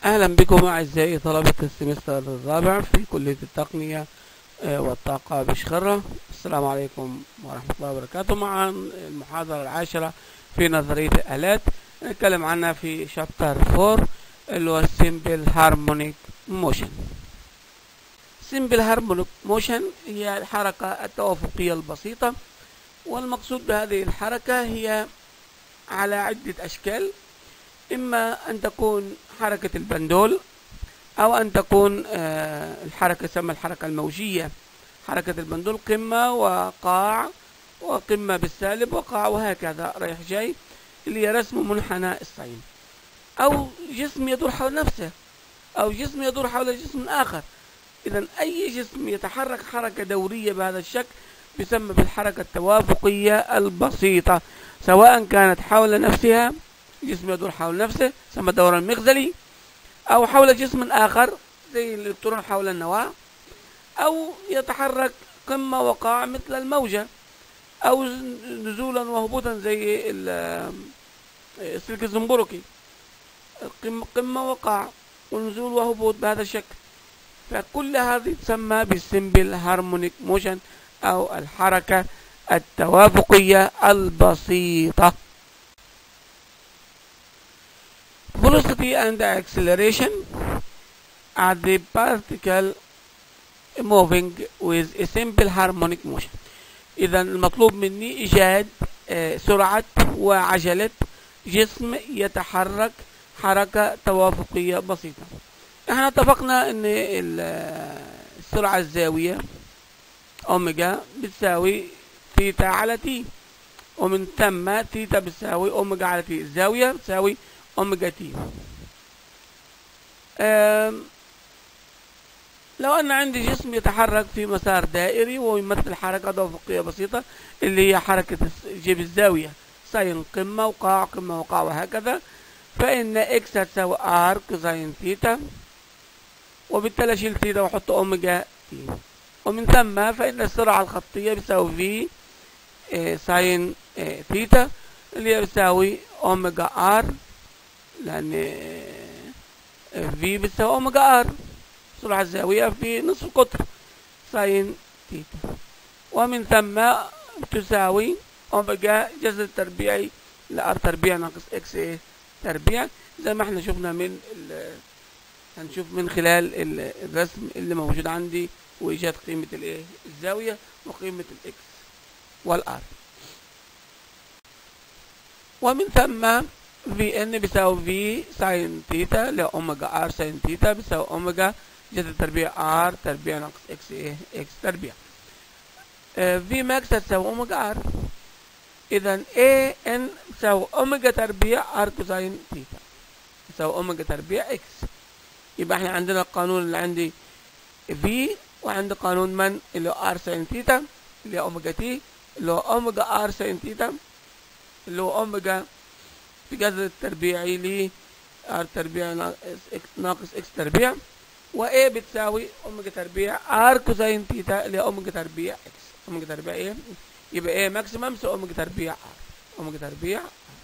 أهلا بكم أعزائي طلبة السمستر الرابع في كلية التقنية آه، والطاقة بشخرة السلام عليكم ورحمة الله وبركاته مع المحاضرة العاشرة في نظرية الآلات نتكلم عنها في شابتر 4 اللي هو Simple Harmonic Motion Simple Harmonic Motion هي الحركة التوافقية البسيطة والمقصود بهذه الحركة هي على عدة أشكال إما أن تكون حركة البندول أو أن تكون آه، الحركة تسمى الحركة الموجية حركة البندول قمة وقاع وقمة بالسالب وقاع وهكذا رايح جاي اللي هي رسم منحنى السين أو جسم يدور حول نفسه أو جسم يدور حول جسم آخر إذا أي جسم يتحرك حركة دورية بهذا الشكل يسمى بالحركة التوافقية البسيطة سواء كانت حول نفسها جسم يدور حول نفسه يسمى الدوران المغزلي أو حول جسم آخر زي الإلكترون حول النواة أو يتحرك قمة وقاع مثل الموجة أو نزولا وهبوطا زي السلك الزنبركي قمة وقاع ونزول وهبوط بهذا الشكل فكل هذه تسمى بالسمبل هارمونيك موشن أو الحركة التوافقية البسيطة velocity and acceleration are the particle moving with a simple harmonic motion إذا المطلوب مني إيجاد آه، سرعة وعجلة جسم يتحرك حركة توافقية بسيطة احنا اتفقنا ان السرعة الزاوية اوميجا بتساوي ثيتا على تي ومن ثم ثيتا بتساوي اوميجا على تي الزاوية بتساوي اوميجا تي لو ان عندي جسم يتحرك في مسار دائري ويمثل حركة افقية بسيطة اللي هي حركة جيب الزاوية ساين قمة وقاع قمة وقاع وهكذا فإن إكس هتساوي آر كوزين ثيتا وبالتالي أشيل ثيتا وأحط أوميجا تي ومن ثم فإن السرعة الخطية بتساوي في إيه ساين إيه ثيتا اللي هي بتساوي أوميجا آر لأن في بتساوي أوميجا آر السرعة الزاوية في نصف القطر ساين تيتا ومن ثم تساوي أوميجا جذر التربيعي لآر تربيع ناقص إكس إيه تربيع زي ما احنا شفنا من هنشوف من خلال الرسم اللي موجود عندي وإيجاد قيمة الإيه الزاوية وقيمة الإكس والآر ومن ثم في ان بيساوي في ساين تيتا لاوميجا ار ساين تيتا بيساوي اوميجا جذر تربيع ار تربيع ناقص اكس ايه اكس تربيع في ماكس هتساوي اوميجا ار اذا اي ان بتساوي اوميجا تربيع ار كوساين تيتا بتساوي اوميجا تربيع اكس يبقى احنا عندنا القانون اللي عندي في وعندي قانون من اللي هو ار ساين تيتا اللي هو اوميجا تي اللي هو اوميجا ار ساين تيتا اللي هو اوميجا في جذر التربيعي ل ار تربيع ناقص اكس تربيع و a بتساوي اوميجا تربيع ار كوساين تيتا اللي هي اوميجا تربيع اكس اوميجا تربيع ايه يبقى a ماكسيمم سو اوميجا تربيع ار اوميجا تربيع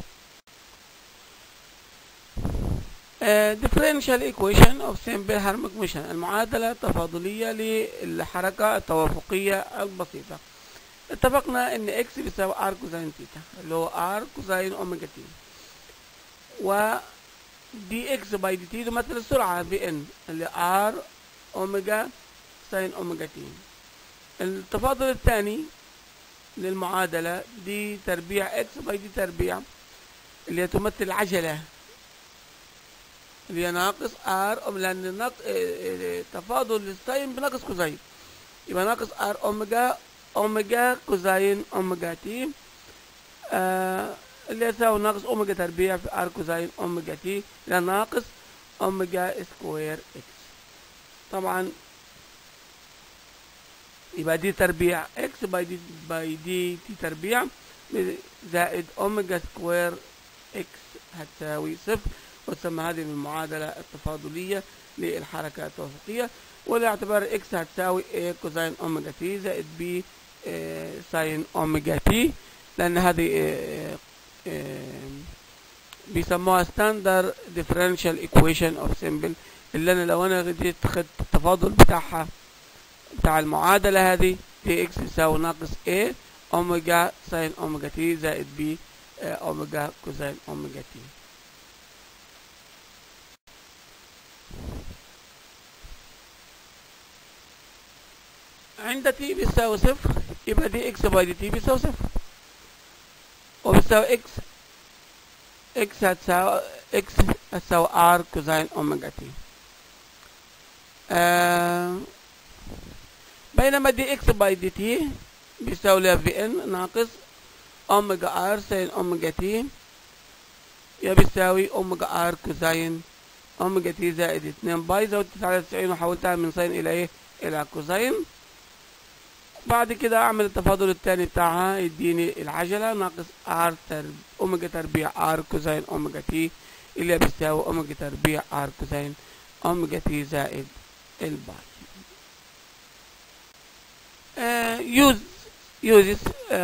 differential equation of simple harmonic motion المعادلة التفاضلية للحركة التوافقية البسيطة اتفقنا ان اكس بيساوي ار كوزين تيتا اللي هو ار كوزين اوميجا تي و دي اكس باي دي تي تمثل السرعة في ان اللي ار اوميجا ساين اوميجا تي التفاضل الثاني للمعادلة دي تربيع اكس باي دي تربيع اللي هي تمثل العجلة اللي هي ناقص ار لان نق... تفاضل الساين بناقص كوزين يبقى ناقص ار اوميجا اوميجا كوزين اوميجا تي آه اللي يساوي ناقص اوميجا تربيع في ار كوزين اوميجا تي الى ناقص اوميجا سكوير اكس طبعا يبقى دي تربيع اكس باي دي باي دي تي تربيع زائد اوميجا سكوير اكس هتساوي صفر وتسمى هذه المعادلة التفاضلية للحركة التوافقية ولاعتبار اكس هتساوي a كوزين اوميجا تي زائد b ساين اوميجا تي لان هذه بيسموها ستاندر ديفرنشال ايكويشن اوف سيمبل اللي انا لو انا جيت خدت التفاضل بتاعها بتاع المعادلة هذه تي اكس يساوي ناقص a اوميجا ساين اوميجا تي زائد بي اوميجا كوزين اوميجا تي عند تي بيساوي صفر يبقى دي اكس باي دي تي بيساوي صفر وبيساوي اكس اكس هتساوي اكس هتساوي ار كوزين اوميجا تي آه بينما دي اكس باي دي تي بيساوي لها في ان ناقص اوميجا ار سين اوميجا تي يا بيساوي اوميجا ار كوزين اوميجا تي زائد 2 باي زودت 99 وحولتها من سين الى ايه الى كوزين بعد كده اعمل التفاضل الثاني بتاعها يديني العجله ناقص ار ترب... اوميجا تربيع ار كوزين اوميجا تي اللي بيساوي اوميجا تربيع ار كوزين اوميجا تي زائد الباي يوز يوزز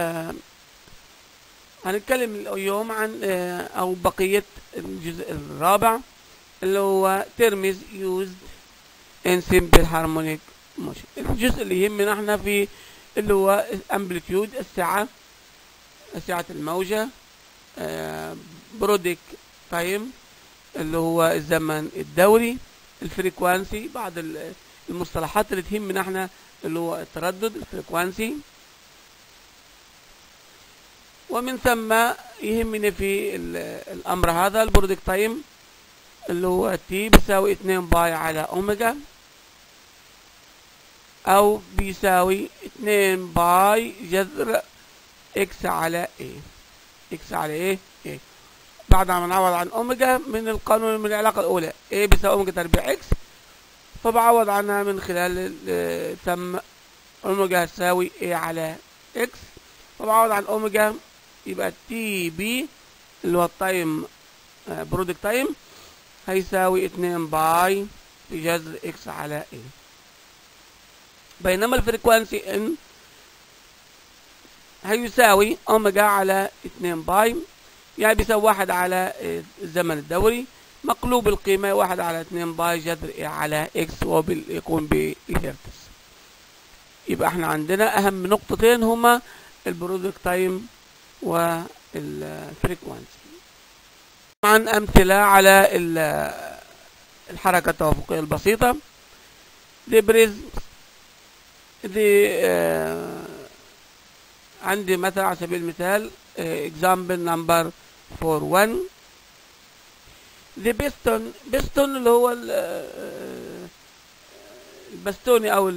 هنتكلم اليوم عن آه او بقيه الجزء الرابع اللي هو ترمز يوزد ان سمبل هارمونيك موشن الجزء اللي يهمنا احنا في اللي هو امبليتيود السعه سعه الموجه آه برودك تايم اللي هو الزمن الدوري الفريكوانسي بعض المصطلحات اللي تهمنا احنا اللي هو التردد الفريكوانسي ومن ثم يهمني في الامر هذا البرودكت تايم اللي هو تي بيساوي 2 باي على اوميجا او بيساوي 2 باي جذر اكس على ايه اكس على ايه ايه بعد ما نعوض عن اوميجا من القانون من العلاقه الاولى ايه بيساوي اوميجا تربيع اكس فبعوض عنها من خلال ثم اوميجا تساوي ايه على اكس فبعوض عن اوميجا يبقى تي بي اللي هو التايم برودكت تايم هيساوي 2 باي في جذر اكس على ايه بينما الفريكوانسي ان هيساوي اوميجا على 2 باي يعني بيساوي واحد على الزمن الدوري مقلوب القيمة واحد على 2 باي جذر ايه على اكس ويكون بالهرتز يبقى احنا عندنا اهم نقطتين هما البرودكت تايم والفريكوانسي طبعا امثلة على الحركة التوافقية البسيطة دي بريز دي آه عندي مثلا على سبيل المثال example number 41 the piston piston اللي هو البستوني او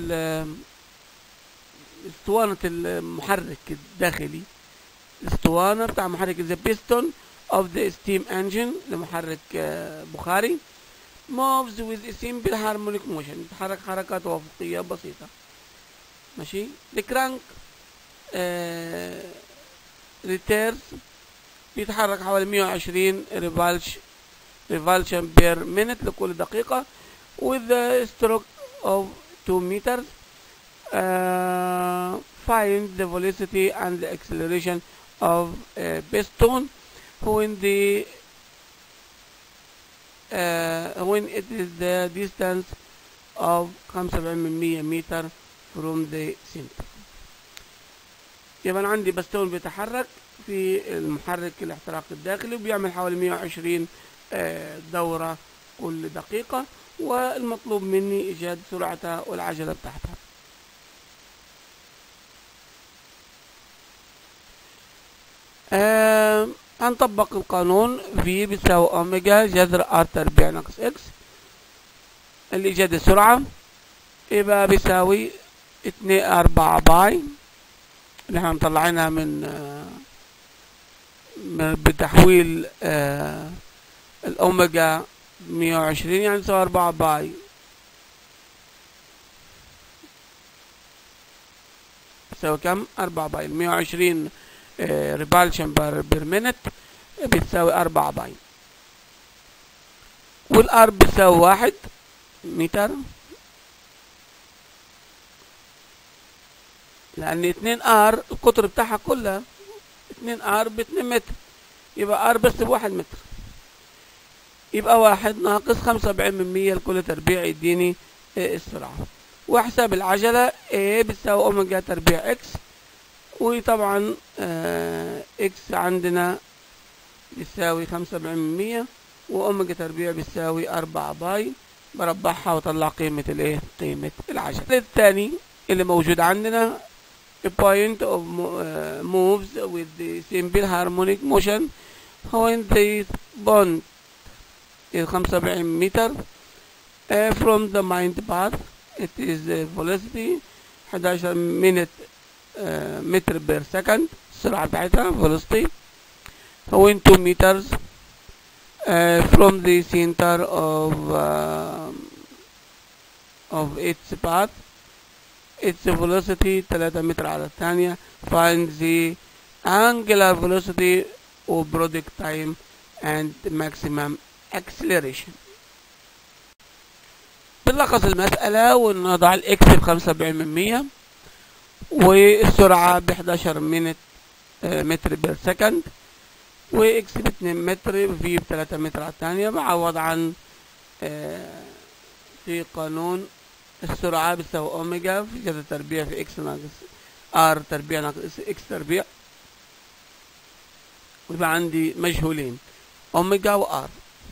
اسطوانة المحرك الداخلي الاسطوانة بتاع محرك the piston of the steam engine لمحرك بخاري moves with a simple harmonic motion بتحرك حركة توافقية بسيطة ماشي the crank آه ريتيرز بيتحرك حوالي 120 ريفالش ريفالشن بير مينت لكل دقيقة with a stroke of 2 meters uh, find the velocity and the acceleration of a piston when the uh, when it is the distance of 75 meter from the center يبقى أنا عندي بستون بيتحرك في المحرك الاحتراق الداخلي وبيعمل حوالي 120 دورة كل دقيقة والمطلوب مني إيجاد سرعتها والعجلة بتاعتها آه هنطبق القانون في بتساوي أوميجا جذر ار تربيع ناقص اكس الإيجاد السرعة يبقى بيساوي اتنين أربعة باي اللي احنا مطلعينها من آه بتحويل آه الأوميجا مية وعشرين يعني تساوي أربعة باي تساوي كم؟ أربعة باي مية وعشرين ريبالشن بر بير مينت بتساوي أربعة باي والار بتساوي واحد متر لأن اتنين ار القطر بتاعها كلها اتنين ار باتنين متر يبقى ار بس بواحد متر يبقى واحد ناقص خمسة وأربعين من مية لكل تربيع يديني آه، السرعة وحساب العجلة A بتساوي أوميجا تربيع إكس وطبعا آه، إكس عندنا بتساوي خمسة وأربعين من مية وأوميجا تربيع بتساوي أربعة باي بربعها وأطلع قيمة الإيه؟ قيمة العجلة الثاني اللي موجود عندنا a point of mo- uh, moves with the simple harmonic motion when the bond is 75 meter uh, from the mind path it is uh, velocity 11 minute uh, متر per second السرعة بتاعتها velocity when 2 meters uh, from the center of uh, of its path its velocity 3 متر على الثانية find the angular velocity or product time and maximum acceleration بنلخص المسألة ونضع الإكس ب 75 من 100 والسرعة ب 11 منت آه، متر بير سكند وإكس ب 2 متر وفي ب 3 متر على الثانية بعوض عن آه، في قانون السرعة بتساوي أوميجا في جذر تربيع في إكس ناقص آر تربيع ناقص إكس تربيع ويبقى عندي مجهولين أوميجا وآر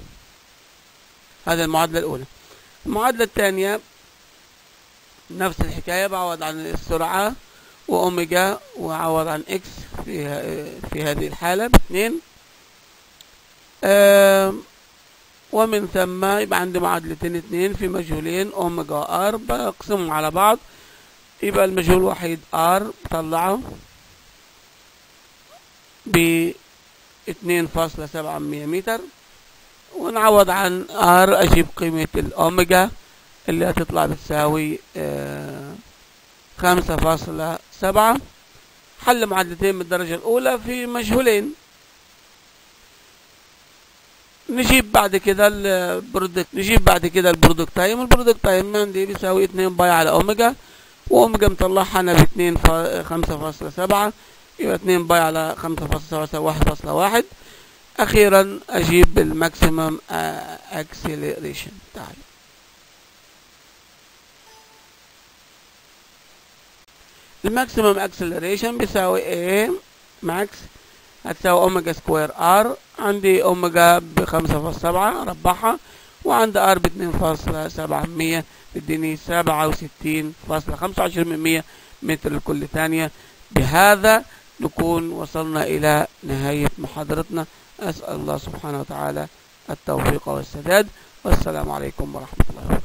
هذا المعادلة الأولى المعادلة الثانية نفس الحكاية بعوض عن السرعة وأوميجا وأعوض عن إكس في ه- في هذه الحالة باثنين آم، ومن ثم يبقى عندي معادلتين اتنين في مجهولين اوميجا ار بقسمهم على بعض يبقى المجهول وحيد ار بطلعه ب 2.7 متر ونعوض عن ار اجيب قيمة الاوميجا اللي هتطلع بتساوي آه، خمسة فاصلة سبعة حل معادلتين من الدرجة الأولى في مجهولين نجيب بعد كده البرودكت نجيب بعد كده البرودكت تايم البرودكت تايم عندي بيساوي 2 باي على اوميجا واوميجا مطلعها انا ب 2 5.7 يبقى 2 باي على 5.7 يساوي 1.1 اخيرا اجيب الماكسيمم اكسلريشن بتاعي الماكسيمم اكسلريشن بيساوي A ماكس هتساوي اوميجا سكوير ار عندي اوميجا بخمسة فاصلة سبعة ربعها وعندي ار باتنين فاصلة سبعة من مية تديني سبعة وستين فاصلة خمسة وعشرين من مية متر لكل ثانية بهذا نكون وصلنا إلى نهاية محاضرتنا أسأل الله سبحانه وتعالى التوفيق والسداد والسلام عليكم ورحمة الله وبركاته